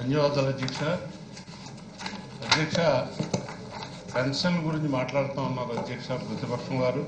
ధన్యవాదాలు అధ్యక్ష అధ్యక్ష పెన్షన్ గురించి మాట్లాడుతూ ఉన్నారు అధ్యక్ష ప్రతిపక్షం వారు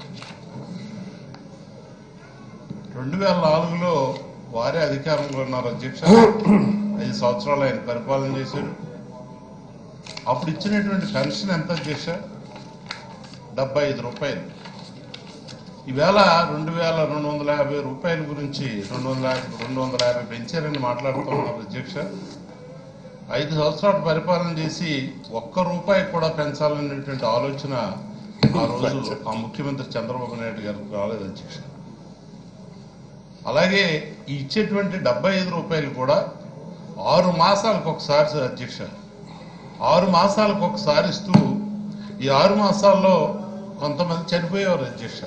రెండు వేల నాలుగులో వారే అధికారంలో ఉన్నారు అధ్యక్ష ఐదు సంవత్సరాలు ఆయన పరిపాలన చేశారు అప్పుడు ఇచ్చినటువంటి పెన్షన్ ఎంత అధ్యక్ష డెబ్బై ఐదు రూపాయలు ఈవేళ రెండు వేల రెండు వందల యాభై రూపాయల గురించి రెండు వందల యాభై రెండు వందల యాభై పెంచారని మాట్లాడుతూ ఉన్నారు అధ్యక్ష ఐదు సంవత్సరాలు పరిపాలన చేసి ఒక్క రూపాయి కూడా పెంచాలనేటువంటి ఆలోచన ఆ రోజు ఆ ముఖ్యమంత్రి చంద్రబాబు నాయుడు గారికి రాలేదు అధ్యక్ష అలాగే ఈ ఇచ్చేటువంటి డెబ్బై ఐదు రూపాయలు కూడా ఆరు మాసాలకు ఒకసారి అధ్యక్ష ఆరు మాసాలకు ఒకసారి ఇస్తూ ఈ ఆరు మాసాల్లో కొంతమంది చనిపోయేవారు అధ్యక్ష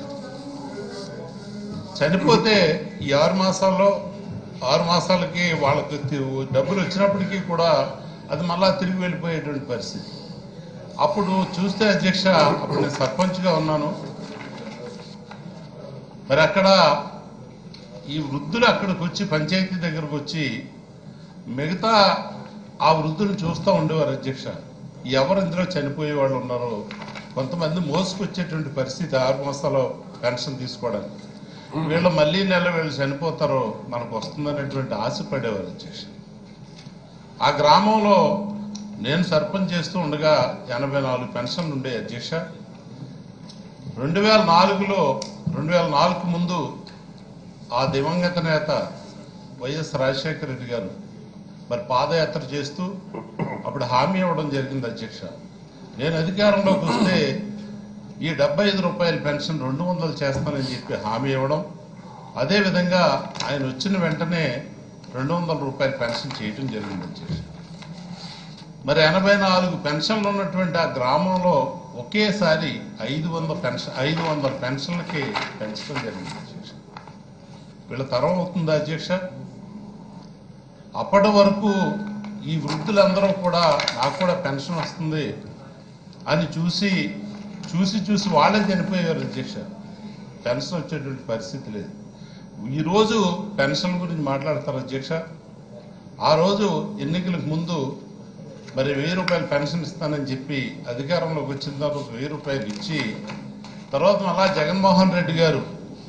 చనిపోతే ఈ ఆరు మాసాల్లో ఆరు మాసాలకి వాళ్ళకి తి- డబ్బులు వచ్చినప్పటికీ కూడా అది మళ్ళా తిరిగి వెళ్ళిపోయేటువంటి పరిస్థితి అప్పుడు చూస్తే అధ్యక్ష అప్పుడు నేను సర్పంచ్గా ఉన్నాను మరి అక్కడ ఈ వృద్ధులు అక్కడికి వచ్చి పంచాయతీ దగ్గరకు వచ్చి మిగతా ఆ వృద్ధులను చూస్తూ ఉండేవారు అధ్యక్ష ఎవరు ఇందులో చనిపోయే వాళ్ళు ఉన్నారో కొంతమంది మోసుకొచ్చేటువంటి పరిస్థితి ఆరు మాసాలు పెన్షన్ తీసుకోవడానికి వీళ్ళు మళ్ళీ నెల వీళ్ళు చనిపోతారో మనకు వస్తుందనేటువంటి ఆశ పడేవారు అధ్యక్ష ఆ గ్రామంలో నేను సర్పంచ్ చేస్తూ ఉండగా ఎనభై నాలుగు పెన్షన్లు ఉండే అధ్యక్ష రెండు వేల నాలుగులో రెండు వేల నాలుగు ముందు ఆ దివంగత నేత వైఎస్ రాజశేఖర రెడ్డి గారు మరి పాదయాత్ర చేస్తూ అప్పుడు హామీ ఇవ్వడం జరిగింది అధ్యక్ష నేను అధికారంలోకి వస్తే ఈ డెబ్బై ఐదు రూపాయల పెన్షన్ రెండు వందలు చేస్తానని చెప్పి హామీ ఇవ్వడం అదేవిధంగా ఆయన వచ్చిన వెంటనే రెండు వందల రూపాయల పెన్షన్ చేయటం జరిగింది అధ్యక్ష మరి ఎనభై నాలుగు పెన్షన్లు ఉన్నటువంటి ఆ గ్రామంలో ఒకేసారి ఐదు వందల పెన్షన్ ఐదు వందల పెన్షన్లకి పెంచడం జరిగింది అధ్యక్ష వీళ్ళ తరం అవుతుందా అధ్యక్ష అప్పటి వరకు ఈ వృద్ధులందరూ కూడా నాకు కూడా పెన్షన్ వస్తుంది అని చూసి చూసి చూసి వాళ్ళే చనిపోయారు అధ్యక్ష పెన్షన్ వచ్చేటువంటి పరిస్థితి లేదు ఈరోజు పెన్షన్ గురించి మాట్లాడతారు అధ్యక్ష ఆ రోజు ఎన్నికలకు ముందు మరి వెయ్యి రూపాయలు పెన్షన్ ఇస్తానని చెప్పి అధికారంలోకి వచ్చిన తర్వాత వెయ్యి రూపాయలు ఇచ్చి తర్వాత మళ్ళా జగన్మోహన్ రెడ్డి గారు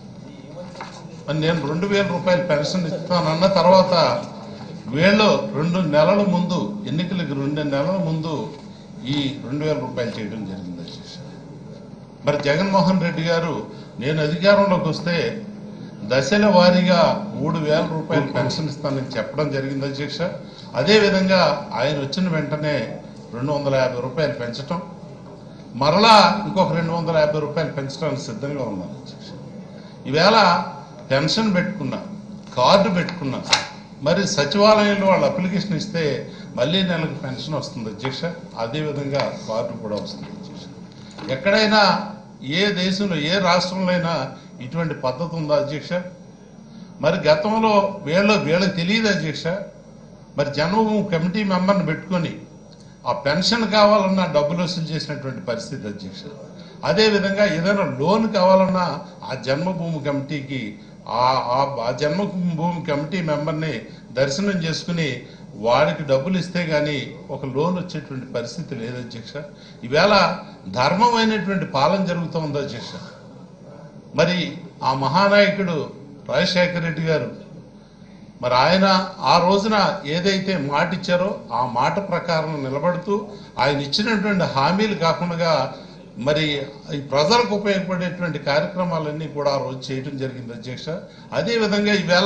మరి నేను రెండు వేల రూపాయలు పెన్షన్ ఇస్తానన్న తర్వాత వీళ్ళు రెండు నెలల ముందు ఎన్నికలకు రెండు నెలల ముందు ఈ రెండు వేల రూపాయలు చేయడం జరిగింది అధ్యక్ష మరి జగన్మోహన్ రెడ్డి గారు నేను అధికారంలోకి వస్తే దశల వారీగా మూడు వేల రూపాయలు పెన్షన్ ఇస్తానని చెప్పడం జరిగింది అధ్యక్ష అదేవిధంగా ఆయన వచ్చిన వెంటనే రెండు వందల యాభై రూపాయలు పెంచటం మరలా ఇంకొక రెండు వందల యాభై రూపాయలు పెంచడానికి సిద్ధంగా ఉన్నాను అధ్యక్ష ఈవేళ పెన్షన్ పెట్టుకున్నా కార్డు పెట్టుకున్నా మరి సచివాలయంలో వాళ్ళు అప్లికేషన్ ఇస్తే మళ్ళీ నెలకు పెన్షన్ వస్తుంది అధ్యక్ష అదేవిధంగా కార్డు కూడా వస్తుంది అధ్యక్ష ఎక్కడైనా ఏ దేశంలో ఏ రాష్ట్రంలో అయినా ఇటువంటి పద్ధతి ఉందా అధ్యక్ష మరి గతంలో వీళ్ళ వీళ్ళకి తెలియదు అధ్యక్ష మరి జన్మభూమి కమిటీ మెంబర్ని పెట్టుకొని ఆ పెన్షన్ కావాలన్నా డబ్బులు వసూలు చేసినటువంటి పరిస్థితి అధ్యక్ష అదేవిధంగా ఏదైనా లోన్ కావాలన్నా ఆ జన్మభూమి కమిటీకి ఆ ఆ- ఆ జన్మభూమి కమిటీ మెంబర్ని దర్శనం చేసుకుని వాడికి డబ్బులు ఇస్తే గానీ ఒక లోన్ వచ్చేటువంటి పరిస్థితి లేదు అధ్యక్ష ఈవేళ ధర్మమైనటువంటి పాలన జరుగుతూ ఉంది అధ్యక్ష మరి ఆ మహానాయకుడు రాజశేఖర రెడ్డి గారు మరి ఆయన ఆ రోజున ఏదైతే మాట ఇచ్చారో ఆ మాట ప్రకారం నిలబడుతూ ఆయన ఇచ్చినటువంటి హామీలు కాకుండా మరి ఈ ప్రజలకు ఉపయోగపడేటువంటి కార్యక్రమాలన్నీ కూడా ఆ రోజు చేయడం జరిగింది అధ్యక్ష అదేవిధంగా ఈవేళ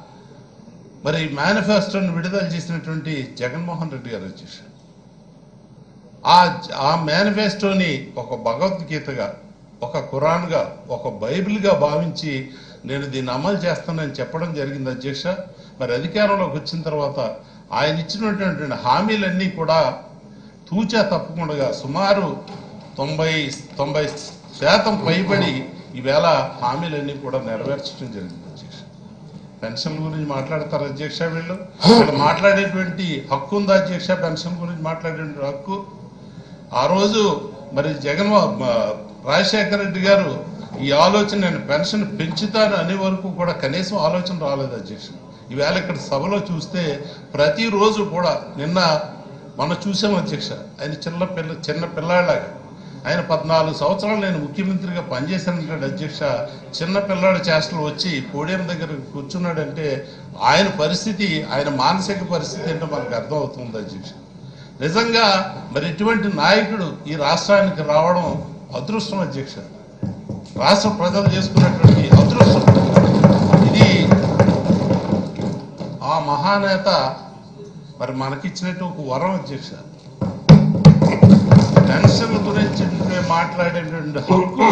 మరి మేనిఫెస్టోని విడుదల చేసినటువంటి జగన్మోహన్ రెడ్డి గారు అధ్యక్ష ఆ ఆ మేనిఫెస్టోని ఒక భగవద్గీతగా ఒక ఖురాన్గా ఒక బైబిల్గా భావించి నేను దీన్ని అమలు చేస్తానని చెప్పడం జరిగింది అధ్యక్ష మరి అధికారంలోకి వచ్చిన తర్వాత ఆయన ఇచ్చినటువంటి హామీలన్నీ కూడా తూచా తప్పకుండా సుమారు తొంభై తొంభై శాతం పైబడి ఈవేళ హామీలన్నీ కూడా నెరవేర్చడం జరిగింది అధ్యక్ష పెన్షన్ గురించి మాట్లాడతారు అధ్యక్ష వీళ్ళు వీళ్ళు మాట్లాడేటువంటి హక్కు ఉందా అధ్యక్ష పెన్షన్ గురించి మాట్లాడేటువంటి హక్కు ఆ రోజు మరి జగన్ రాజశేఖర రెడ్డి గారు ఈ ఆలోచన నేను పెన్షన్ పెంచుతాను అనే వరకు కూడా కనీసం ఆలోచన రాలేదు అధ్యక్ష ఈవేళ ఇక్కడ సభలో చూస్తే ప్రతిరోజు కూడా నిన్న మనం చూసాం అధ్యక్ష ఆయన చిన్న పిల్ల చిన్న పిల్లాడిలాగా ఆయన పద్నాలుగు సంవత్సరాలు నేను ముఖ్యమంత్రిగా పనిచేశానంటాడు అధ్యక్ష చిన్న పిల్లాడి చేష్టలు వచ్చి పోడియం దగ్గర కూర్చున్నాడంటే ఆయన పరిస్థితి ఆయన మానసిక పరిస్థితి ఏంటో మనకు అర్థమవుతుంది అధ్యక్ష నిజంగా మరి ఇటువంటి నాయకుడు ఈ రాష్ట్రానికి రావడం అదృష్టం అధ్యక్ష రాష్ట్ర ప్రజలు చేసుకున్నటువంటి అదృష్టం ఇది ఆ మహానేత మరి మనకిచ్చినట్టు ఒక వరం అధ్యక్ష పెన్షన్ల గురించి మాట్లాడేటువంటి హక్కు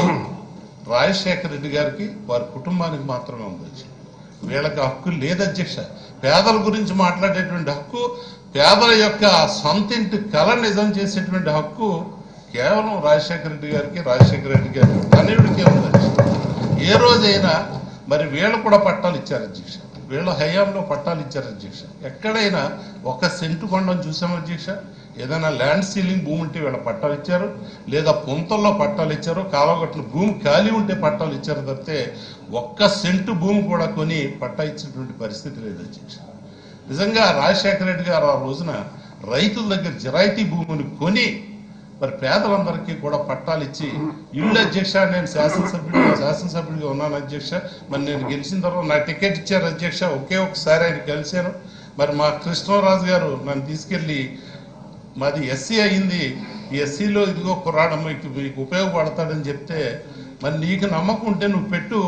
రాజశేఖర రెడ్డి గారికి వారి కుటుంబానికి మాత్రమే ఉంది అధ్యక్ష. వీళ్ళకి హక్కు లేదు అధ్యక్ష పేదల గురించి మాట్లాడేటువంటి హక్కు పేదల యొక్క సొంతింటి కళ నిజం చేసేటువంటి హక్కు కేవలం రాజశేఖర రెడ్డి గారికి రాజశేఖర రెడ్డి గారికి తనయుడికే ఉంది అధ్యక్ష. ఏ రోజైనా మరి వీళ్ళు కూడా పట్టాలు ఇచ్చారు అధ్యక్ష వీళ్ళ హయాంలో పట్టాలు ఇచ్చారు అధ్యక్ష ఎక్కడైనా ఒక సెంటు కొండను చూసాం అధ్యక్ష ఏదైనా ల్యాండ్ సీలింగ్ భూమి ఉంటే వీళ్ళ పట్టాలు ఇచ్చారు లేదా పొంతల్లో పట్టాలు ఇచ్చారు కాలగొట్టిన భూమి ఖాళీ ఉంటే పట్టాలు ఇచ్చారు తప్పితే ఒక్క సెంటు భూమి కూడా కొని పట్టా ఇచ్చినటువంటి పరిస్థితి లేదు అధ్యక్ష నిజంగా రాజశేఖర రెడ్డి గారు ఆ రోజున రైతుల దగ్గర జిరాయితీ భూమిని కొని మరి పేదలందరికీ కూడా పట్టాలు ఇచ్చి ఇల్లు అధ్యక్ష నేను శాసనసభ్యుడిగా శాసనసభ్యుడిగా ఉన్నాను అధ్యక్ష మరి నేను గెలిచిన తర్వాత నాకు టికెట్ ఇచ్చారు అధ్యక్ష ఒకే ఒకసారి ఆయన కలిశాను మరి మా కృష్ణరాజు గారు నన్ను తీసుకెళ్ళి మాది ఎస్సీ అయింది ఈ ఎస్సీలో ఇదిగో కుర్రాడు మీకు మీకు ఉపయోగపడతాడని చెప్తే మరి నీకు నమ్మకం ఉంటే నువ్వు పెట్టు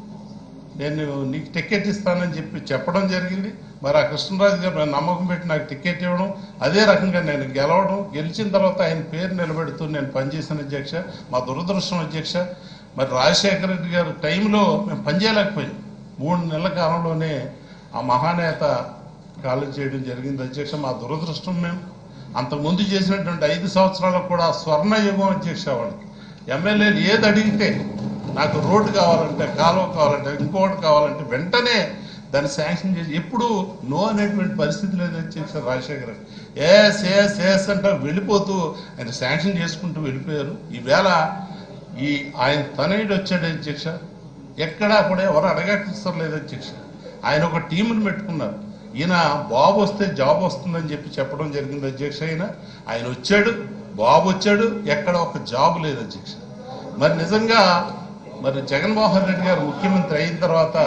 నేను నీకు టికెట్ ఇస్తానని చెప్పి చెప్పడం జరిగింది మరి ఆ కృష్ణరాజు గారు నాకు నమ్మకం పెట్టి నాకు టికెట్ ఇవ్వడం అదే రకంగా నేను గెలవడం గెలిచిన తర్వాత ఆయన పేరు నిలబెడుతూ నేను పనిచేసిన అధ్యక్ష మా దురదృష్టం అధ్యక్ష మరి రాజశేఖర రెడ్డి గారి టైంలో మేము పనిచేయలేకపోయాం మూడు నెలల కాలంలోనే ఆ మహానేత కాలం చేయడం జరిగింది అధ్యక్ష మా దురదృష్టం మేము అంతకుముందు చేసినటువంటి ఐదు సంవత్సరాలకు కూడా స్వర్ణ యుగం అధ్యక్ష వాళ్ళకి ఎమ్మెల్యేలు ఏది అడిగితే నాకు రోడ్డు కావాలంటే కాలువ కావాలంటే ఇంకోటి కావాలంటే వెంటనే దాన్ని శాంక్షన్ చేసి ఎప్పుడు నో అనేటువంటి పరిస్థితి లేదు అధ్యక్ష Rajasekhar Reddy. Yes yes yes అంటే వెళ్ళిపోతూ ఆయన శాంక్షన్ చేసుకుంటూ వెళ్ళిపోయారు ఈవేళ ఈ ఆయన తనయుడు వచ్చాడు అధ్యక్ష ఎక్కడా కూడా ఎవరు అడగక్కర్లేదు లేదు అధ్యక్ష ఆయన ఒక టీంని పెట్టుకున్నారు ఈయన బాబు వస్తే జాబ్ వస్తుందని చెప్పి చెప్పడం జరిగింది అధ్యక్ష ఆయన ఆయన వచ్చాడు బాబు వచ్చాడు ఎక్కడ ఒక జాబ్ లేదు అధ్యక్ష మరి నిజంగా మరి జగన్మోహన్ రెడ్డి గారు ముఖ్యమంత్రి అయిన తర్వాత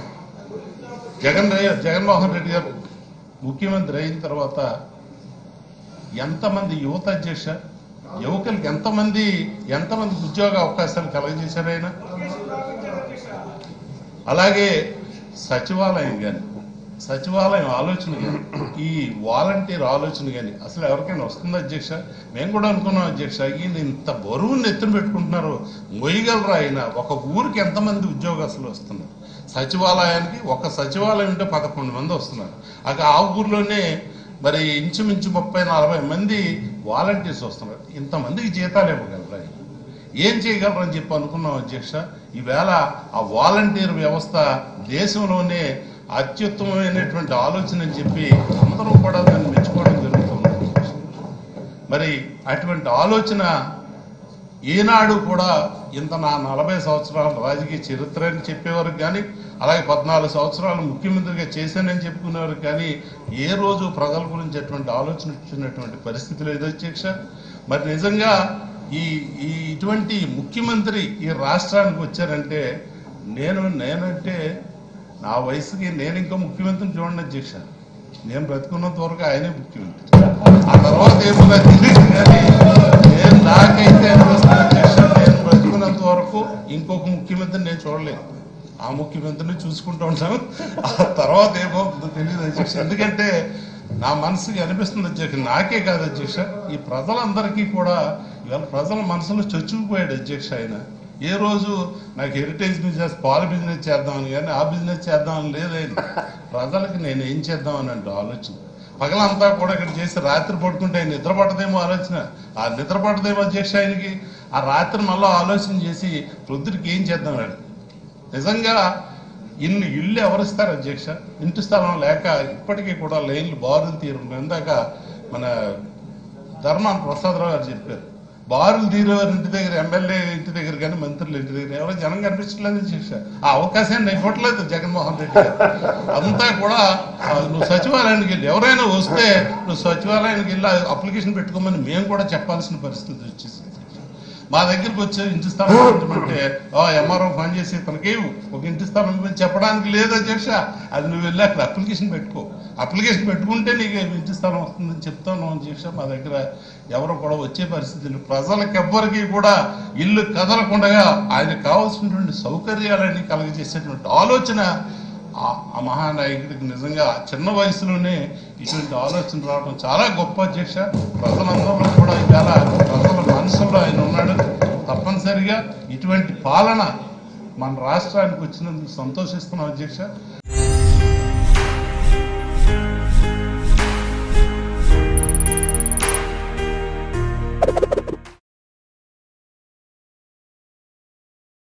జగన్ రై- జగన్మోహన్ రెడ్డి గారు ముఖ్యమంత్రి అయిన తర్వాత ఎంతమంది యువత అధ్యక్ష యువకులకి ఎంతమంది ఎంతమందికి ఉద్యోగ అవకాశాలు కలగజేశారు ఆయన అలాగే సచివాలయం కానీ సచివాలయం ఆలోచన కానీ ఈ వాలంటీర్ ఆలోచన కానీ అసలు ఎవరికైనా వస్తుంది అధ్యక్ష మేము కూడా అనుకున్నాం అధ్యక్ష ఈయన ఇంత బరువుని ఎత్తున పెట్టుకుంటున్నారు మొయ్యగలరా ఆయన ఒక ఊరికి ఎంతమంది ఉద్యోగస్తులు వస్తున్నారు సచివాలయానికి ఒక సచివాలయం ఉంటే పదకొండు మంది వస్తున్నారు అక ఆ ఊర్లోనే మరి ఇంచుమించు ముప్పై నలభై మంది వాలంటీర్స్ వస్తున్నారు ఇంతమందికి జీతాలు ఇవ్వగలరా ఆయన? ఏం చేయగలరు అని చెప్పి అనుకున్నాం అధ్యక్ష ఈవేళ ఆ వాలంటీర్ వ్యవస్థ దేశంలోనే అత్యుత్తమమైనటువంటి ఆలోచన అని చెప్పి అందరూ కూడా దాన్ని మెచ్చుకోవడం జరుగుతుంది అధ్యక్ష. మరి అటువంటి ఆలోచన ఈనాడు కూడా ఇంత నా నలభై సంవత్సరాల రాజకీయ చరిత్ర అని చెప్పేవారు కానీ అలాగే పద్నాలుగు సంవత్సరాలు ముఖ్యమంత్రిగా చేశానని చెప్పుకునేవారు కానీ ఏ రోజు ప్రజల గురించి అటువంటి ఆలోచన వచ్చినటువంటి పరిస్థితి లేదు అధ్యక్ష మరి నిజంగా ఈ ఈ ఇటువంటి ముఖ్యమంత్రి ఈ రాష్ట్రానికి వచ్చారంటే నేను నేనంటే నా వయసుకి నేను ఇంకా ముఖ్యమంత్రిని చూడండి అధ్యక్ష నేను బ్రతుకున్నంత వరకు ఆయనే ముఖ్యమంత్రి ఆ తర్వాత ఏమో నాకు తెలియదు కానీ నేను నాకైతే అనిపిస్తుంది అధ్యక్ష నేను బ్రతుకున్నంత వరకు ఇంకొక ముఖ్యమంత్రిని నేను చూడలేదు ఆ ముఖ్యమంత్రిని చూసుకుంటూ ఉంటాను ఆ తర్వాత ఏమవుతుందో తెలియదు అధ్యక్ష ఎందుకంటే నా మనసుకి అనిపిస్తుంది అధ్యక్ష నాకే కాదు అధ్యక్ష ఈ ప్రజలందరికీ కూడా ఇవాళ ప్రజల మనసులో చొచ్చుకుపోయాడు అధ్యక్ష ఆయన ఏ రోజు నాకు హెరిటేజ్ బిజినెస్ పాల బిజినెస్ చేద్దామని కానీ ఆ బిజినెస్ చేద్దామని లేదైనా ప్రజలకు నేను ఏం చేద్దామని అంటే ఆలోచన పగలంతా కూడా ఇక్కడ చేసి రాత్రి పడుకుంటే ఆయన నిద్ర పడదేమో ఆలోచన ఆ నిద్ర పడదేమో అధ్యక్ష ఆయనకి ఆ రాత్రి మళ్ళీ ఆలోచన చేసి రుద్రికి ఏం చేద్దాం అని నిజంగా ఇన్ని ఇల్లు ఎవరిస్తారు అధ్యక్ష ఇంటి స్థలం లేక ఇప్పటికీ కూడా లైన్లు బారులు తీరు ఇందాక మన ధర్మాన ప్రసాదరావు గారు చెప్పారు బారులు తీరేవారి ఇంటి దగ్గర ఎమ్మెల్యే ఇంటి దగ్గర కానీ మంత్రుల ఇంటి దగ్గర ఎవరో జనం కనిపించలేదు శిక్ష ఆ అవకాశాన్ని ఇవ్వట్లేదు జగన్మోహన్ రెడ్డి గారు అంతా కూడా ఆ, నువ్వు సచివాలయానికి వెళ్ళి ఎవరైనా వస్తే నువ్వు సచివాలయానికి వెళ్ళి అప్లికేషన్ పెట్టుకోమని మేము కూడా చెప్పాల్సిన పరిస్థితి వచ్చేసింది మా దగ్గరికి వచ్చే ఇంటి స్థలం అంటే ఎంఆర్ఓ ఫోన్ చేసి ఇతనికి ఒక ఇంటి స్థలం ఇవ్వని చెప్పడానికి లేదు అధ్యక్ష అది నువ్వు వెళ్ళి అక్కడ అప్లికేషన్ పెట్టుకో అప్లికేషన్ పెట్టుకుంటే నీకు ఇంటి స్థలం వస్తుందని చెప్తాను అధ్యక్ష మా దగ్గర ఎవరు కూడా వచ్చే పరిస్థితి లేదు ప్రజలకు ఎవ్వరికి కూడా ఇల్లు కదలకుండా ఆయనకు కావాల్సినటువంటి సౌకర్యాలన్నీ కలగజేసేటువంటి ఆలోచన ఆ- ఆ మహానాయకుడికి నిజంగా చిన్న వయసులోనే ఇటువంటి ఆలోచన రావడం చాలా గొప్ప అధ్యక్ష ప్రజలందరూ కూడా ఇవాళ ప్రజల మనసులో ఆయన ఉన్నాడు తప్పనిసరిగా ఇటువంటి పాలన మన రాష్ట్రానికి వచ్చినందుకు సంతోషిస్తున్నాం అధ్యక్ష